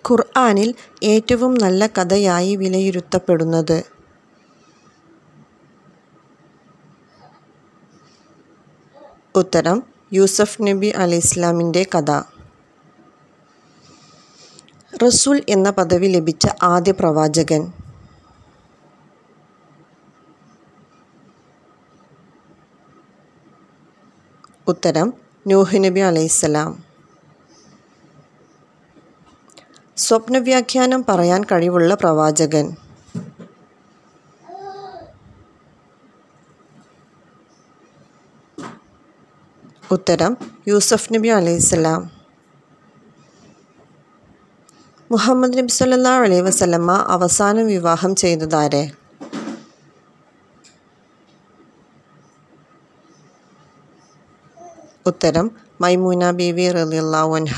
ഖുർആനിൽ ഏറ്റവും നല്ല കഥയായി വിലയിരുത്തപ്പെടുന്നത് ഉത്തരം യൂസഫ് നബി അലൈഹിസ്സലാമിൻ്റെ കഥ റസൂൽ എന്ന പദവി ലഭിച്ച ആദ്യ പ്രവാചകൻ ഉത്തരം നൂഹ് നബി അലൈഹിസ്സലാം സ്വപ്നവ്യാഖ്യാനം പറയാൻ കഴിവുള്ള പ്രവാചകൻ ഉത്തരം യൂസഫ് നബി അലൈഹിസ്സലാം മുഹമ്മദ് നബി സല്ലല്ലാഹു അലൈഹി വസല്ലമ അവസാനം വിവാഹം ചെയ്തതാരെ ഉത്തരം മൈമൂന ബീവി റളിയല്ലാഹു അൻഹ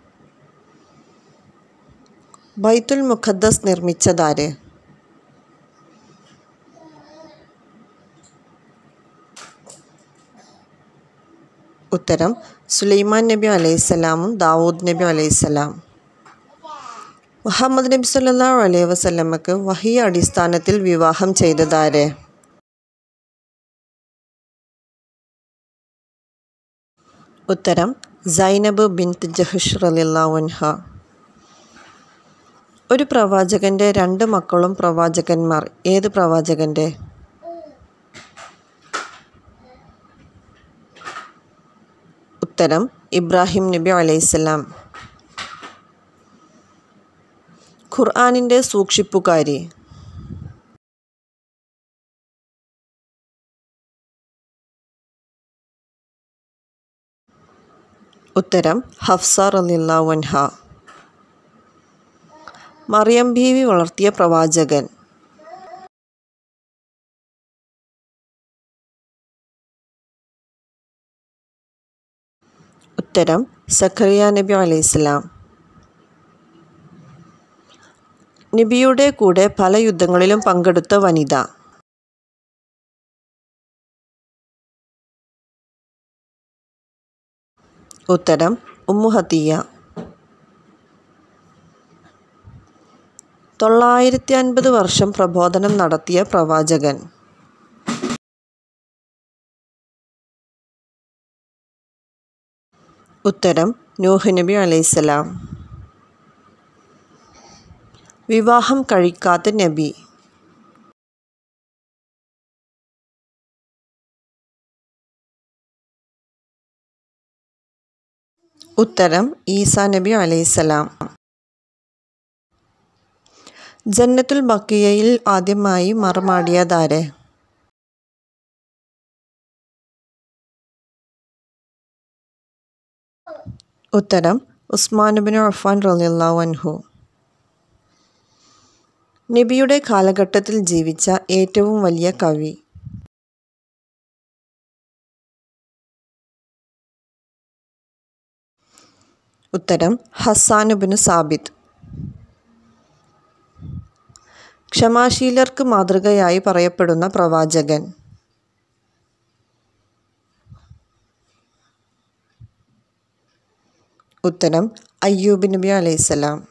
ബൈത്തുൽ മുഖദ്ദസ് നിർമ്മിച്ചതാര് ഉത്തരം സുലൈമാൻ നബി അലൈഹിസ്സലാമും ദാവൂദ് നബി അലൈഹിസ്സലാം മുഹമ്മദ് നബി സല്ലല്ലാഹു അലൈഹി വസല്ലമക്ക് വഹി അടിസ്ഥാനത്തിൽ വിവാഹം ചെയ്തതാര് ഉത്തരം സൈനബ് ബിൻത് ജഹ്ഷ് റളിയല്ലാഹു അൻഹ ഒരു പ്രവാചകന്റെ രണ്ട് മക്കളും പ്രവാചകന്മാർ ഏത് പ്രവാചകന്റെ ഉത്തരം ഇബ്രാഹിം നബി അലൈഹിസ്സലാം ഖുർആനിൻ്റെ സൂക്ഷിപ്പുകാരി ഉത്തരം ഹഫ്സ റളിയല്ലാഹു അൻഹ മറിയം ബീവി വളർത്തിയ പ്രവാചകൻ ഉത്തരം സഖറിയ നബി അലൈഹിസ്സലാം നബിയുടെ കൂടെ പല യുദ്ധങ്ങളിലും പങ്കെടുത്ത വനിത ഉത്തരം ഉമ്മു ഹത്തിയ തൊള്ളായിരത്തി അൻപത് വർഷം പ്രബോധനം നടത്തിയ പ്രവാചകൻ ഉത്തരം നൂഹ് നബി അലൈഹിസ്സലാം വിവാഹം കഴിക്കാത്ത നബി ഉത്തരം ഈസാ നബി അലൈഹിസ്സലാം ജന്നത്തുൽ ബക്കിയയിൽ ആദ്യമായി മറമാടിയതാരെ ഉത്തരം ഉസ്മാനുബിൻ അഫാൻ റളിയല്ലാഹു അൻഹു നബിയുടെ കാലഘട്ടത്തിൽ ജീവിച്ച ഏറ്റവും വലിയ കവി ഉത്തരം ഹസാനുബിന് സാബിത്ത് ക്ഷമാശീലർക്ക് മാതൃകയായി പറയപ്പെടുന്ന പ്രവാചകൻ ഉത്തരം അയ്യൂബ് നബി അലൈഹിസ്സലാം